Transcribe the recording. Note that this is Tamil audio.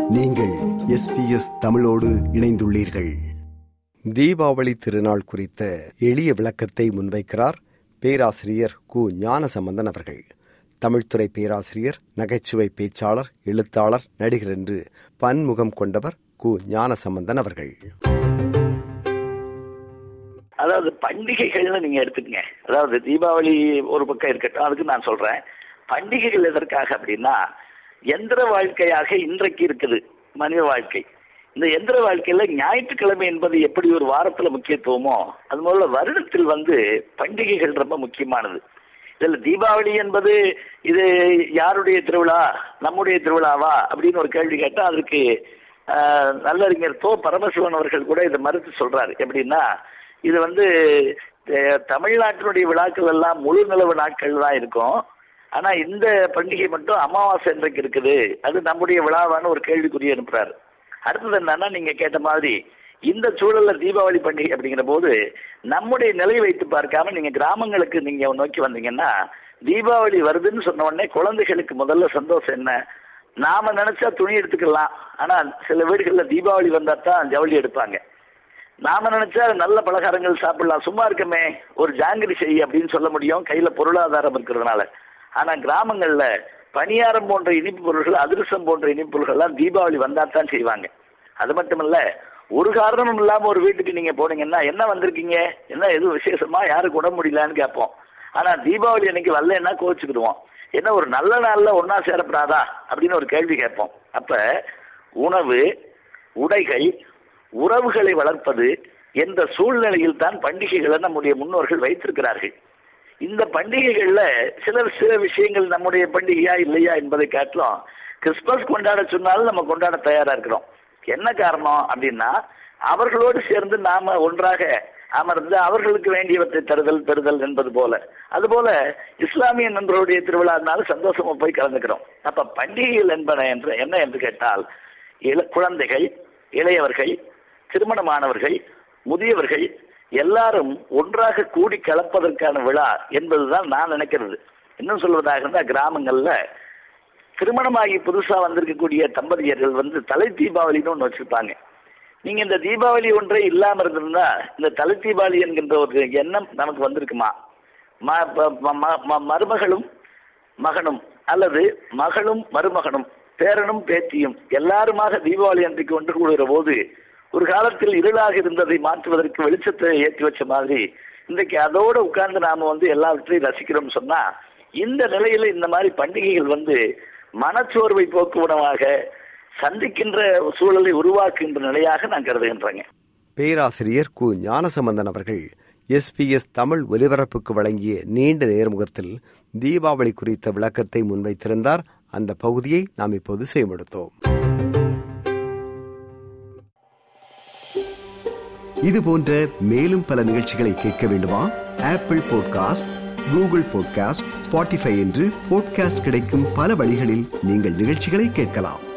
நீங்கள் எஸ்பிஎஸ் தமிழோடு இணைந்துள்ளீர்கள் தீபாவளி திருநாள் குறித்த எளிய விளக்கத்தை முன்வைக்கிறார் பேராசிரியர் கு ஞானசம்பந்தன் அவர்கள் தமிழ்துறை பேராசிரியர் நகைச்சுவை பேச்சாளர் எழுத்தாளர் நடிகர் என்று பன்முகம் கொண்டவர் கு ஞானசம்பந்தன் அவர்கள் அதாவது பண்டிகைகள்னு நீங்க எடுத்துக்கங்க அதாவது தீபாவளி ஒரு பக்கம் இருக்கட்டும் அதுக்கு நான் சொல்றேன் பண்டிகைகள் எதற்காக அப்படின்னா எந்திர வாழ்க்கையாக இன்றைக்கு இருக்குது மனித வாழ்க்கை இந்த எந்திர வாழ்க்கையில ஞாயிற்றுக்கிழமை என்பது எப்படி ஒரு வாரத்துல முக்கியத்துவமோ அது போல வருடத்தில் வந்து பண்டிகைகள் ரொம்ப முக்கியமானது இதுல தீபாவளி என்பது இது யாருடைய திருவிழா நம்முடைய திருவிழாவா அப்படின்னு ஒரு கேள்வி கேட்டா அதுக்கு ஆஹ், நல்லறிஞர் தோ பரமசிவன் அவர்கள் கூட இதை மறுத்து சொல்றாரு எப்படின்னா இது வந்து அஹ், தமிழ்நாட்டினுடைய விழாக்கள் எல்லாம் முழு நிலவு நாட்கள் தான் இருக்கும் ஆனா இந்த பண்டிகை மட்டும் அமாவாசை இன்றைக்கு இருக்குது அது நம்முடைய விழாவான்னு ஒரு கேள்விக்குறி அனுப்புறாரு அடுத்தது என்னன்னா நீங்க கேட்ட மாதிரி இந்த சூழல்ல தீபாவளி பண்டிகை அப்படிங்கிற போது நம்முடைய நிலையை வைத்து பார்க்காம நீங்க கிராமங்களுக்கு நீங்க நோக்கி வந்தீங்கன்னா தீபாவளி வருதுன்னு சொன்ன உடனே குழந்தைகளுக்கு முதல்ல சந்தோஷம் என்ன நாம நினைச்சா துணி எடுத்துக்கலாம் ஆனா சில வீடுகள்ல தீபாவளி வந்தா தான் ஜவுளி எடுப்பாங்க நாம நினைச்சா நல்ல பலகாரங்கள் சாப்பிடலாம் சும்மா இருக்கமே ஒரு ஜாங்கிரி செய் அப்படின்னு சொல்ல முடியும் கையில பொருளாதாரம் இருக்கிறதுனால ஆனா கிராமங்கள்ல பணியாரம் போன்ற இனிப்பு பொருள்கள் அதிரசம் போன்ற இனிப்பு பொருள்கள் எல்லாம் தீபாவளி வந்தா தான் செய்வாங்க அது மட்டும் இல்ல ஒரு காரணமும் இல்லாம ஒரு வீட்டுக்கு நீங்க போனீங்கன்னா என்ன வந்திருக்கீங்க என்ன எதுவும் விசேஷமா யாருக்கு உடம்பு முடியலன்னு கேட்போம் ஆனா தீபாவளி அன்னைக்கு வரலன்னா கோச்சுக்கிடுவோம் என்ன ஒரு நல்ல நாள்ல ஒன்னா சேரப்படாதா அப்படின்னு ஒரு கேள்வி கேட்போம் அப்ப உணவு உடைகள் உறவுகளை வளர்ப்பது என்ற சூழ்நிலையில் தான் பண்டிகைகளை நம்முடைய முன்னோர்கள் வைத்திருக்கிறார்கள் இந்த பண்டிகைகள்ல சில சில விஷயங்கள் நம்முடைய பண்டிகையா இல்லையா என்பதை காட்டிலும் கிறிஸ்துமஸ் கொண்டாட சொன்னாலும் நம்ம கொண்டாட தயாரா இருக்கிறோம் என்ன காரணம் அப்படின்னா அவர்களோடு சேர்ந்து நாம ஒன்றாக அமர்ந்து அவர்களுக்கு வேண்டியவற்றை தருதல் பெறுதல் என்பது போல அதுபோல இஸ்லாமிய நண்பர்களுடைய திருவிழானாலும் சந்தோஷமா போய் கலந்துக்கிறோம் அப்ப பண்டிகைகள் என்பன என்று என்ன என்று கேட்டால் இள குழந்தைகள் இளையவர்கள் திருமணமானவர்கள் முதியவர்கள் எல்லாரும் ஒன்றாக கூடி கலப்பதற்கான விழா என்பதுதான் நான் நினைக்கிறது இன்னும் சொல்வதாக இருந்தா கிராமங்கள்ல திருமணமாகி புதுசா வந்திருக்கக்கூடிய தம்பதியர்கள் வந்து தலை தீபாவளின்னு ஒண்ணு வச்சிருப்பாங்க நீங்க இந்த தீபாவளி ஒன்றே இல்லாம இருந்திருந்தா இந்த தலை தீபாவளி என்கின்ற ஒரு எண்ணம் நமக்கு வந்திருக்குமா ம- ப- ம- ம- ம- மருமகளும் மகனும் அல்லது மகளும் மருமகனும் பேரனும் பேத்தியும் எல்லாருமாக தீபாவளி அன்றைக்கு ஒன்று கூடுகிற போது ஒரு காலத்தில் இருளாக இருந்ததை மாற்றுவதற்கு வெளிச்சத்தை ஏற்றி வச்ச மாதிரி இன்றைக்கு அதோட உட்கார்ந்து நாம வந்து எல்லாவற்றையும் ரசிக்கிறோம் சொன்னா இந்த நிலையில இந்த மாதிரி பண்டிகைகள் வந்து மனச்சோர்வை போக்குவனமாக சந்திக்கின்ற சூழலை உருவாக்குகின்ற நிலையாக நான் கருதுகின்றேங்க பேராசிரியர் கு ஞானசம்பந்தன் அவர்கள் எஸ்பிஎஸ் தமிழ் ஒலிபரப்புக்கு வழங்கிய நீண்ட நேர்முகத்தில் தீபாவளி குறித்த விளக்கத்தை முன்வைத்திருந்தார் அந்த பகுதியை நாம் இப்போது செய்யமெடுத்தோம் இது போன்ற மேலும் பல நிகழ்ச்சிகளை கேட்க வேண்டுமா Apple podcast Google podcast Spotify என்று பாட்காஸ்ட் கிடைக்கும் பல வழிகளில் நீங்கள் நிகழ்ச்சிகளை கேட்கலாம்